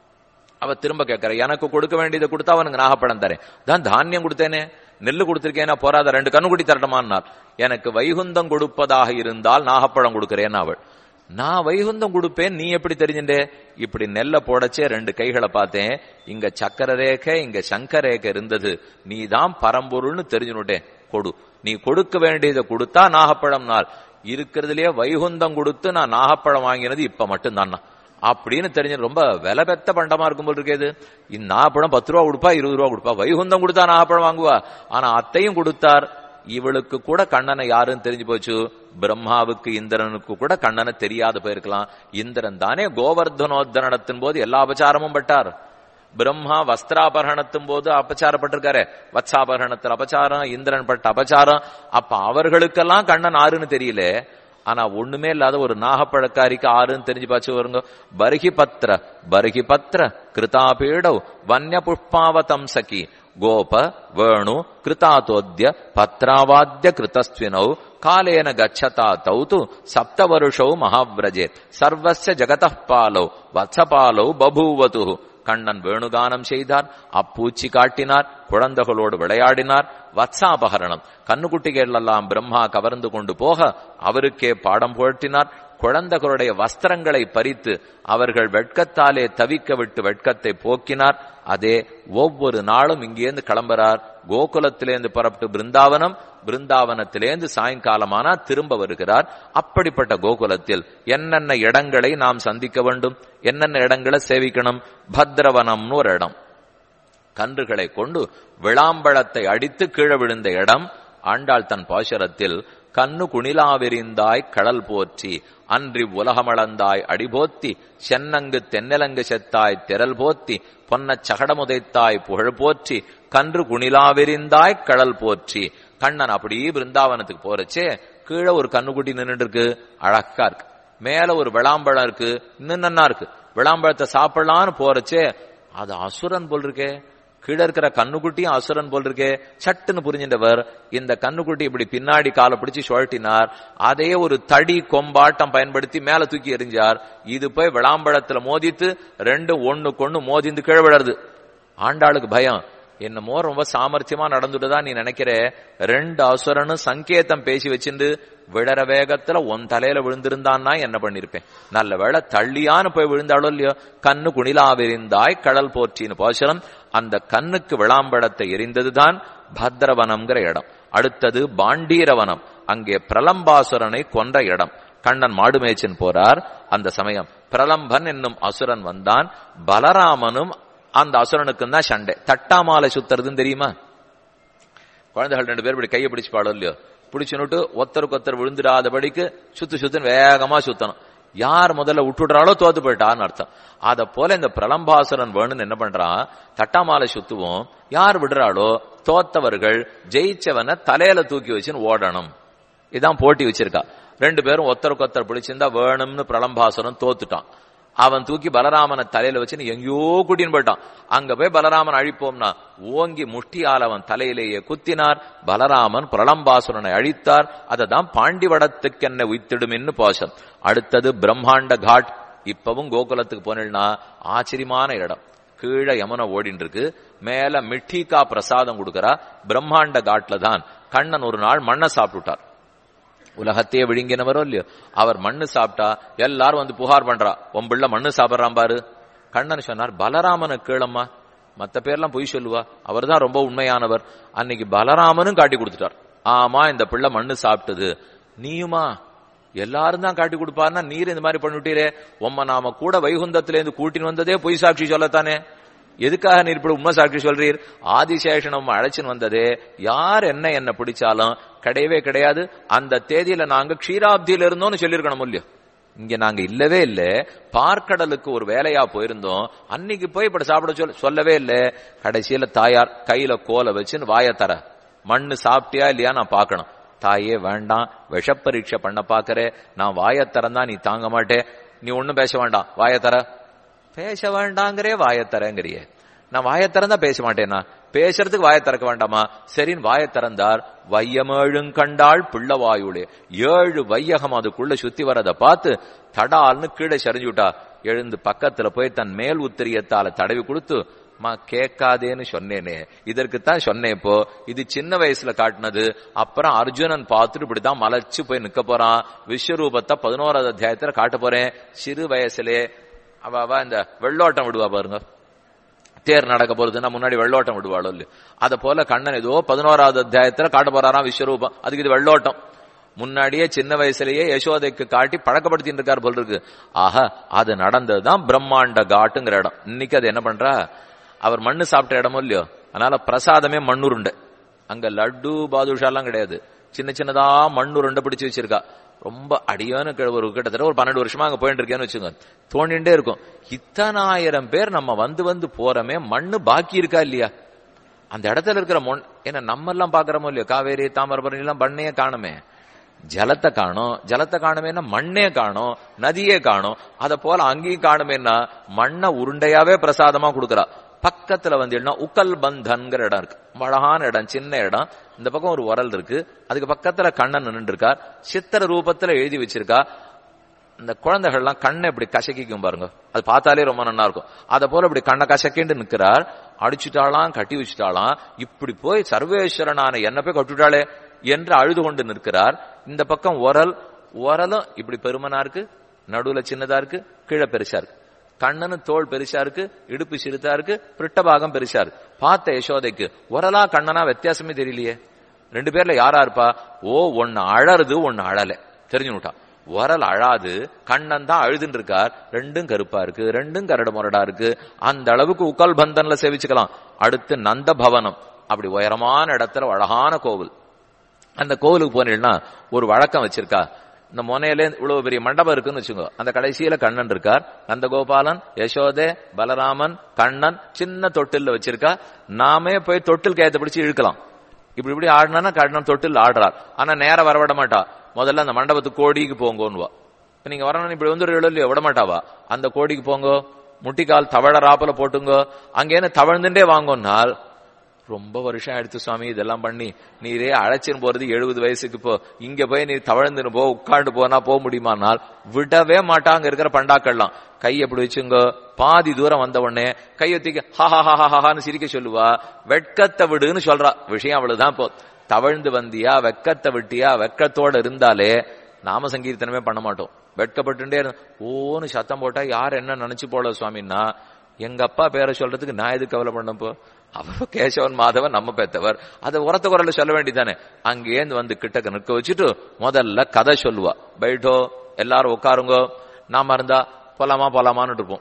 அவ திரும்ப கேட்கற எனக்கு கொடுக்க வேண்டியதை கொடுத்தா அவனுக்கு நாகப்பழம் தரேன் தான் தானியம் கொடுத்தேனே நெல்லு கொடுத்திருக்கேனா போறாத ரெண்டு கண்ணுக்குட்டி தரட்டமான்னார் எனக்கு வைகுந்தம் கொடுப்பதாக இருந்தால் நாகப்பழம் கொடுக்கிறேன் அவள் நான் வைகுந்தம் கொடுப்பேன் நீ எப்படி தெரிஞ்சுட்டே இப்படி நெல்ல போடச்சே ரெண்டு கைகளை பார்த்தேன் இங்க சக்கர ரேகை இங்க சங்கர ரேகை இருந்தது நீ தான் பரம்பொருள்னு தெரிஞ்சுனுட்டேன் கொடு நீ கொடுக்க வேண்டியதை கொடுத்தா நாகப்பழம் நாள் இருக்கிறதுலயே வைகுந்தம் கொடுத்து நான் நாகப்பழம் வாங்கினது இப்ப மட்டும்தான் அப்படின்னு தெரிஞ்சு ரொம்ப விலை பெத்த பண்டமா இருக்கும் போல் இருக்கேது இந்த நாகப்பழம் பத்து ரூபா கொடுப்பா இருபது ரூபா கொடுப்பா வைகுந்தம் கொடுத்தா நாகப்பழம் வாங்குவா ஆனா அத்தையும் கொடுத்தார் இவளுக்கு கூட கண்ணனை யாருன்னு தெரிஞ்சு போச்சு பிரம்மாவுக்கு இந்திரனுக்கு கூட கண்ணனை தெரியாத போயிருக்கலாம் இந்திரன் தானே கோவர்தனோத்தரணத்தின் போது எல்லா அபச்சாரமும் பட்டார் பிரம்மா வஸ்திராபரணத்தும் போது அபச்சாரப்பட்டிருக்காரு வத்சாபரணத்தில் அபச்சாரம் இந்திரன் பட்ட அபச்சாரம் அப்ப அவர்களுக்கெல்லாம் கண்ணன் ஆறுன்னு தெரியல ஆனா ஒண்ணுமே இல்லாத ஒரு நாகப்பழக்காரிக்கு ஆறுன்னு தெரிஞ்சு பாச்சு வருங்க பர்கி பத்ர பர்கி பத்ர கிருதாபீடவ் வன்ய புஷ்பாவதம் சகி கோப வேணு கிருதாத்தோத்ய பத்ராவாத்திய கிருதஸ்வினௌ காலேன கச்சதா தௌ து சப்தவருஷௌ மகாவிரஜே சர்வஸ்ய ஜகதः பாலௌ வத்சபாலௌ பபூவது கண்ணன் வேணுகானம் செய்தார் அப்பூச்சி காட்டினார் குழந்தைகளோடு விளையாடினார் வத்சாபகரணம் கண்ணுக்குட்டிகள் எல்லாம் பிரம்மா கவர்ந்து கொண்டு போக அவருக்கே பாடம் புகட்டினார் குழந்தைகளுடைய வஸ்திரங்களை பறித்து அவர்கள் வெட்கத்தாலே தவிக்க விட்டு வெட்கத்தை போக்கினார் அதே ஒவ்வொரு நாளும் இங்கேருந்து கிளம்புறார் கோகுலத்திலேருந்து புறப்பட்டு பிருந்தாவனம் பிருந்தாவனத்திலேருந்து சாயங்காலமானா திரும்ப வருகிறார் அப்படிப்பட்ட கோகுலத்தில் என்னென்ன இடங்களை நாம் சந்திக்க வேண்டும் என்னென்ன இடங்களை சேவிக்கணும் பத்ரவனம்னு ஒரு இடம் கன்றுகளை கொண்டு விளாம்பழத்தை அடித்து கீழே விழுந்த இடம் ஆண்டாள் தன் பாசுரத்தில் கண்ணு குணிலாவிரிந்தாய் கடல் போற்றி அன்றி உலகமளந்தாய் அடிபோத்தி சென்னங்கு தென்னலங்கு செத்தாய் திரள் போத்தி பொன்னச் சகடமுதைத்தாய் புகழ் போற்றி கன்று குணிலாவிரிந்தாய் கடல் போற்றி கண்ணன் அப்படியே பிருந்தாவனத்துக்கு போறச்சே கீழே ஒரு கண்ணுக்குட்டி நின்றுட்டு இருக்கு அழகா இருக்கு மேல ஒரு விளாம்பழம் இருக்கு இன்னும் நன்னா இருக்கு விளாம்பழத்தை சாப்பிடலான்னு போறச்சே அது அசுரன் போல் இருக்கே கீழே இருக்கிற கண்ணுக்குட்டியும் அசுரன் போல் இருக்கே சட்டுன்னு புரிஞ்சின்றவர் இந்த கண்ணுக்குட்டி இப்படி பின்னாடி காலை பிடிச்சு சுழட்டினார் அதே ஒரு தடி கொம்பாட்டம் பயன்படுத்தி மேல தூக்கி எறிஞ்சார் இது போய் விளாம்பழத்துல மோதித்து ரெண்டு ஒண்ணு கொண்டு மோதிந்து கீழே விழருது ஆண்டாளுக்கு பயம் என்னமோ ரொம்ப சாமர்த்தியமா நடந்துட்டுதா நீ நினைக்கிற ரெண்டு அசுரனும் சங்கேதம் பேசி வச்சிருந்து விழற வேகத்துல உன் தலையில விழுந்திருந்தான்னா என்ன பண்ணிருப்பேன் நல்ல வேளை தள்ளியான்னு போய் விழுந்தாளோ இல்லையோ கண்ணு குணிலாவிரிந்தாய் கடல் போற்றின்னு பாசுரம் அந்த கண்ணுக்கு விளாம்பழத்தை எரிந்ததுதான் பத்ரவனம்ங்கிற இடம் அடுத்தது பாண்டீரவனம் அங்கே பிரலம்பாசுரனை கொன்ற இடம் கண்ணன் மாடுமேச்சன் போறார் அந்த சமயம் பிரலம்பன் என்னும் அசுரன் வந்தான் பலராமனும் அந்த அசுரனுக்கும் தான் சண்டை தட்டாமாலை சுத்துறதுன்னு தெரியுமா குழந்தைகள் ரெண்டு பேர் இப்படி கையை பிடிச்சு பாடும் இல்லையோ பிடிச்சுனுட்டு ஒருத்தருக்கு ஒருத்தர் விழுந்துடாதபடிக்கு சுத்து சுத்துன்னு வேகமா சுத்தணும் யார் முதல்ல விட்டுடுறாளோ தோத்து போயிட்டான்னு அர்த்தம் அத போல இந்த பிரலம்பாசுரன் வேணும்னு என்ன பண்றான் தட்டாமாலை சுத்துவோம் யார் விடுறாளோ தோத்தவர்கள் ஜெயிச்சவனை தலையில தூக்கி வச்சுன்னு ஓடணும் இதான் போட்டி வச்சிருக்கா ரெண்டு பேரும் ஒருத்தருக்கு ஒருத்தர் பிடிச்சிருந்தா வேணும்னு பிரலம்பாசுரன் தோத்துட்டான் அவன் தூக்கி பலராமனை தலையில வச்சுன்னு எங்கேயோ கூட்டின்னு போயிட்டான் அங்க போய் பலராமன் அழிப்போம்னா ஓங்கி முட்டியால் அவன் தலையிலேயே குத்தினார் பலராமன் பிரலம்பாசுரனை அழித்தார் அதை தான் பாண்டிவடத்துக்கென்ன உய்த்திடுமின்னு பாசம் அடுத்தது பிரம்மாண்ட காட் இப்பவும் கோகுலத்துக்கு போனா ஆச்சரியமான இடம் கீழே யமுனை ஓடின்னு இருக்கு மேல மிட்டிகா பிரசாதம் கொடுக்கறா பிரம்மாண்ட காட்ல தான் கண்ணன் ஒரு நாள் மண்ணை சாப்பிட்டுட்டார் உலகத்தையே விழுங்கினவரோ இல்லையோ அவர் மண்ணு சாப்பிட்டா எல்லாரும் வந்து புகார் பண்றா உன் பிள்ளை மண்ணு சாப்பிட்றான் பாரு கண்ணன் சொன்னார் பலராமனு கேளம்மா மத்த பேர்லாம் பொய் சொல்லுவா அவர் தான் ரொம்ப உண்மையானவர் அன்னைக்கு பலராமனும் காட்டி கொடுத்துட்டார் ஆமா இந்த பிள்ளை மண்ணு சாப்பிட்டது நீயுமா எல்லாரும் தான் காட்டி கொடுப்பாருன்னா நீர் இந்த மாதிரி பண்ணிட்டீரே உம்ம நாம கூட வைகுந்தத்திலேருந்து கூட்டின்னு வந்ததே பொய் சாட்சி சொல்லத்தானே எதுக்காக நீர் இப்படி உண்மை சாட்சி சொல்றீர் ஆதிசேஷனம் அழைச்சின்னு வந்ததே யார் என்ன என்ன பிடிச்சாலும் கிடையவே கிடையாது அந்த தேதியில நாங்க க்ஷீராப்தியில இருந்தோம்னு சொல்லியிருக்கணும் இல்லையோ இங்க நாங்க இல்லவே இல்ல பார்க்கடலுக்கு ஒரு வேலையா போயிருந்தோம் அன்னைக்கு போய் இப்படி சாப்பிட சொல்ல சொல்லவே இல்ல கடைசியில தாயார் கையில கோலை வச்சுன்னு வாய தர மண்ணு சாப்பிட்டியா இல்லையா நான் பார்க்கணும் தாயே வேண்டாம் விஷப்பரீட்சை பண்ண பாக்குற நான் வாய திறந்தா நீ தாங்க மாட்டே நீ ஒண்ணும் பேச வேண்டாம் வாய தர பேச வேண்டாங்கிறே வாய தரங்கிறியே நான் வாய திறந்தா பேச மாட்டேனா பேசுறதுக்கு வாய திறக்க வேண்டாமா சரின்னு வாய திறந்தார் வையமேழுங் கண்டாள் பிள்ளவாயுளே ஏழு வையகம் அதுக்குள்ள சுத்தி வரத பார்த்து தடால்னு கீழே சரிஞ்சு விட்டா எழுந்து பக்கத்துல போய் தன் மேல் உத்திரியத்தால தடவி கொடுத்து மா கேட்காதேன்னு சொன்னேனே இதற்குத்தான் சொன்னேன் இப்போ இது சின்ன வயசுல காட்டினது அப்புறம் அர்ஜுனன் பார்த்துட்டு இப்படிதான் மலைச்சு போய் நிக்க போறான் விஸ்வரூபத்தை பதினோராவது அத்தியாயத்துல காட்ட போறேன் சிறு வயசுலே அவ அவ இந்த வெள்ளோட்டம் விடுவா பாருங்க தேர் நடக்க போறதுன்னா முன்னாடி வெள்ளோட்டம் விடுவாளோ இல்லையோ அத போல கண்ணன் ஏதோ பதினோராவது அத்தியாயத்துல காட்ட போறாராம் விஸ்வரூபம் அதுக்கு இது வெள்ளோட்டம் முன்னாடியே சின்ன வயசுலயே யசோதைக்கு காட்டி பழக்கப்படுத்திட்டு இருக்கார் போல் இருக்கு ஆஹா அது நடந்ததுதான் பிரம்மாண்ட காட்டுங்கிற இடம் இன்னைக்கு அது என்ன பண்றா அவர் மண்ணு சாப்பிட்ட இடமும் இல்லையோ அதனால பிரசாதமே மண்ணுருண்டை அங்க லட்டு பாதுஷா எல்லாம் கிடையாது சின்ன சின்னதா மண்ணுருண்டை பிடிச்சு வச்சிருக்கா ரொம்ப அடியான ஒரு கிட்டத்தட்ட ஒரு பன்னெண்டு வருஷமா அங்க போயிட்டு இருக்கேன்னு வச்சுங்க தோண்டிண்டே இருக்கும் இத்தனாயிரம் பேர் நம்ம வந்து வந்து போறமே மண்ணு பாக்கி இருக்கா இல்லையா அந்த இடத்துல இருக்கிற மொன் ஏன்னா நம்ம எல்லாம் பாக்குறோமோ இல்லையோ காவேரி தாமிரபரணி எல்லாம் பண்ணையே காணுமே ஜலத்தை காணும் ஜலத்தை காணுமேனா மண்ணே காணும் நதியே காணும் அத போல அங்கேயும் காணுமேனா மண்ணை உருண்டையாவே பிரசாதமா கொடுக்கறா பக்கத்துல வந்து உக்கல் பந்தன்கிற இடம் இருக்கு அழகான இடம் சின்ன இடம் இந்த பக்கம் ஒரு உரல் இருக்கு அதுக்கு பக்கத்துல கண்ணன் நின்று இருக்கார் சித்திர ரூபத்துல எழுதி வச்சிருக்கா இந்த குழந்தைகள்லாம் கண்ணை இப்படி கசக்கிக்கும் பாருங்க அது பார்த்தாலே ரொம்ப நல்லா இருக்கும் அத போல இப்படி கண்ணை கசக்கிண்டு நிக்கிறார் அடிச்சுட்டாளாம் கட்டி வச்சுட்டாளாம் இப்படி போய் சர்வேஸ்வரனான என்ன போய் கட்டுட்டாளே என்று அழுது கொண்டு நிற்கிறார் இந்த பக்கம் உரல் உரலும் இப்படி பெருமனா இருக்கு நடுவுல சின்னதா இருக்கு கீழே பெருசா இருக்கு கண்ணனு தோல் பெருசா இருக்கு இடுப்பு சிறுதா இருக்கு பிரிட்டபாகம் பெருசா இருக்கு பார்த்த யசோதைக்கு உரலா கண்ணனா வித்தியாசமே தெரியலையே ரெண்டு பேர்ல யாரா இருப்பா ஓ ஒன்னு அழறது ஒன்னு அழல தெரிஞ்சுட்டா உரல் அழாது கண்ணன் தான் அழுதுன்னு இருக்கார் ரெண்டும் கருப்பா இருக்கு ரெண்டும் கரடு முரடா இருக்கு அந்த அளவுக்கு உக்கல் பந்தன்ல சேவிச்சுக்கலாம் அடுத்து நந்த பவனம் அப்படி உயரமான இடத்துல அழகான கோவில் அந்த கோவிலுக்கு போனீங்கன்னா ஒரு வழக்கம் வச்சிருக்கா இந்த முனையில இவ்வளவு பெரிய மண்டபம் இருக்குன்னு வச்சுக்கோ அந்த கடைசியில கண்ணன் இருக்கார் நந்தகோபாலன் யசோதே பலராமன் கண்ணன் சின்ன தொட்டில்ல வச்சிருக்கா நாமே போய் தொட்டில் கயத்தை பிடிச்சு இழுக்கலாம் இப்படி இப்படி ஆடினா கண்ணன் தொட்டில் ஆடுறார் ஆனா நேரம் வரவிட மாட்டா முதல்ல அந்த மண்டபத்துக்கு கோடிக்கு போங்கோன்னுவா நீங்க வரணும் இப்படி வந்து இல்லையோ விட மாட்டாவா அந்த கோடிக்கு போங்கோ முட்டிக்கால் தவழ ராப்பல போட்டுங்கோ அங்கேன்னு தவழ்ந்துட்டே வாங்கோன்னால் ரொம்ப வருஷம் எடுத்து சுவாமி இதெல்லாம் பண்ணி நீரே அழைச்சின்னு போறது எழுபது வயசுக்கு போ இங்க போய் நீ தவழ்ந்துன்னு போ உட்காந்து போனா போக முடியுமானால் விடவே மாட்டாங்க இருக்கிற பண்டாக்கள்லாம் கை எப்படி வச்சுங்க பாதி தூரம் வந்த உடனே கையொத்திக்க ஹாஹாஹாஹான்னு சிரிக்க சொல்லுவா வெட்கத்தை விடுன்னு சொல்றா விஷயம் அவ்வளவுதான் போ தவழ்ந்து வந்தியா வெக்கத்தை விட்டியா வெக்கத்தோட இருந்தாலே நாம சங்கீர்த்தனமே பண்ண மாட்டோம் வெட்கப்பட்டுட்டே ஓன்னு சத்தம் போட்டா யார் என்ன நினைச்சு போல சுவாமின்னா எங்க அப்பா பேரை சொல்றதுக்கு நான் எதுக்கு கவலை பண்ணப்போ அவர் கேசவன் மாதவன் நம்ம பெத்தவர் அதை உரத்த குரல்ல சொல்ல வேண்டியதானே அங்கேருந்து வந்து கிட்டக்க நிற்க வச்சுட்டு முதல்ல கதை சொல்லுவா பைட்டோ எல்லாரும் உட்காருங்கோ நாம இருந்தா போலாமா போலாமான்னு இருப்போம்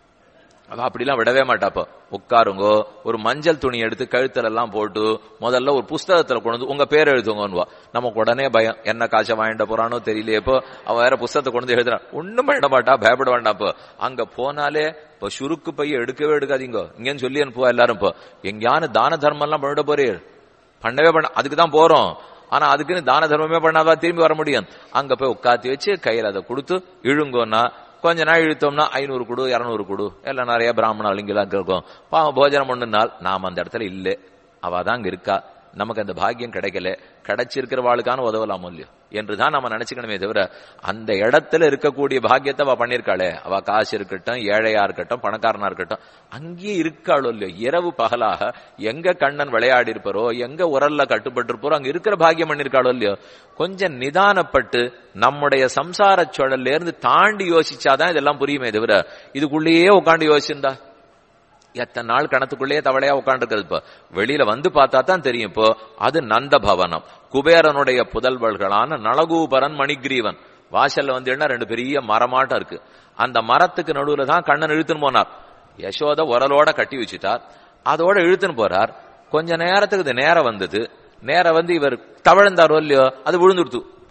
அவ அப்படிலாம் விடவே மாட்டாப்ப உட்காருங்கோ ஒரு மஞ்சள் துணி எடுத்து கழுத்துல எல்லாம் போட்டு முதல்ல ஒரு புஸ்தகத்துல கொண்டு வந்து உங்க பேர் எழுதுங்கன்னுவா நமக்கு உடனே பயம் என்ன காய்ச்ச வாங்கிட்ட போறானோ தெரியலையே இப்போ அவன் வேற புஸ்தகத்தை கொண்டு வந்து எழுதுறான் ஒண்ணும் பண்ண மாட்டா பயப்பட வேண்டாம் இப்போ அங்க போனாலே இப்ப சுருக்கு பைய எடுக்கவே எடுக்காதீங்க இங்கன்னு சொல்லி அனுப்புவா எல்லாரும் இப்போ எங்கேயான தான தர்மம் எல்லாம் பண்ணிட போறீர் பண்ணவே பண்ண அதுக்கு தான் போறோம் ஆனா அதுக்குன்னு தான தர்மமே பண்ணாதான் திரும்பி வர முடியும் அங்க போய் உட்காத்தி வச்சு கையில அதை கொடுத்து இழுங்கோன்னா கொஞ்ச நாள் இழுத்தோம்னா ஐநூறு கொடு இருநூறு கொடு எல்லாம் நிறைய பிராமண அலிங்கெல்லாம் இருக்கும் பாவம் போஜனம் பண்ணு நாள் நாம அந்த இடத்துல இல்ல அவ தான் அங்க இருக்கா நமக்கு அந்த பாக்கியம் கிடைக்கல கிடைச்சிருக்கிற வாழ்க்கான உதவலாமோ இல்லையோ என்றுதான் நம்ம நினைச்சுக்கணுமே தவிர அந்த இடத்துல இருக்கக்கூடிய பாக்கியத்தை அவ பண்ணிருக்காளே அவ காசு இருக்கட்டும் ஏழையா இருக்கட்டும் பணக்காரனா இருக்கட்டும் அங்கேயே இருக்காளோ இல்லையோ இரவு பகலாக எங்க கண்ணன் விளையாடி இருப்பாரோ எங்க உரல்ல கட்டுப்பட்டு இருப்பாரோ அங்க இருக்கிற பாக்கியம் பண்ணிருக்காளோ இல்லையோ கொஞ்சம் நிதானப்பட்டு நம்முடைய சம்சார சுழல்ல இருந்து தாண்டி யோசிச்சாதான் இதெல்லாம் புரியுமே தவிர இதுக்குள்ளேயே உட்காந்து யோசிச்சிருந்தா எத்தனை நாள் கணத்துக்குள்ளேயே தவளையா உட்காந்துருக்கிறது இப்போ வெளியில வந்து பார்த்தா தான் தெரியும் இப்போ அது நந்த பவனம் குபேரனுடைய புதல்வர்களான நலகூபரன் மணிகிரீவன் வாசல்ல வந்து என்ன ரெண்டு பெரிய மரமாட்டம் இருக்கு அந்த மரத்துக்கு நடுவுல தான் கண்ணன் இழுத்துன்னு போனார் யசோத உரலோட கட்டி வச்சுட்டார் அதோட இழுத்துன்னு போறார் கொஞ்ச நேரத்துக்கு இது நேரம் வந்தது நேரம் வந்து இவர் தவழ்ந்தாரோ இல்லையோ அது விழுந்துடுத்து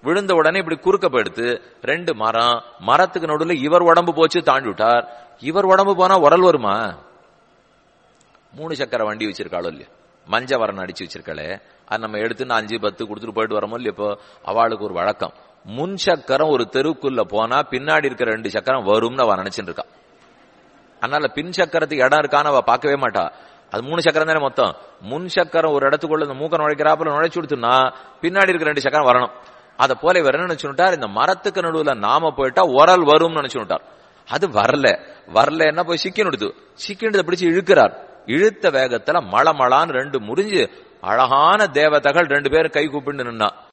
விழுந்த உடனே இப்படி குறுக்க போயிடுத்து ரெண்டு மரம் மரத்துக்கு நடுவுல இவர் உடம்பு போச்சு தாண்டி விட்டார் இவர் உடம்பு போனா உரல் வருமா மூணு சக்கர வண்டி வச்சிருக்காளோ இல்லையா மஞ்ச வரணம் அடிச்சு வச்சிருக்காளே அது நம்ம எடுத்து அஞ்சு பத்து கொடுத்துட்டு போயிட்டு வரமோ இல்லையா இப்போ அவளுக்கு ஒரு வழக்கம் முன் சக்கரம் ஒரு தெருக்குள்ள போனா பின்னாடி இருக்கிற ரெண்டு சக்கரம் வரும்னு அவ நினைச்சுட்டு இருக்கா அதனால பின் சக்கரத்துக்கு இடம் இருக்கான்னு அவ பார்க்கவே மாட்டா அது மூணு சக்கரம் தானே மொத்தம் முன் சக்கரம் ஒரு இடத்துக்குள்ள இந்த மூக்க நுழைக்கிறாப்புல நுழைச்சு கொடுத்துனா பின்னாடி இருக்கிற ரெண்டு சக்கரம் வரணும் அதை போல இவர் என்ன நினைச்சுட்டார் இந்த மரத்துக்கு நடுவுல நாம போயிட்டா உரல் வரும்னு நினைச்சுட்டார் அது வரல வரலன்னா போய் சிக்கினுடுது சிக்கினதை பிடிச்சு இழுக்கிறார் இழுத்த வேகத்துல மளமளான்னு ரெண்டு முறிஞ்சு அழகான தேவதைகள் ரெண்டு பேரும் கை கூப்பிட்டு நின்னா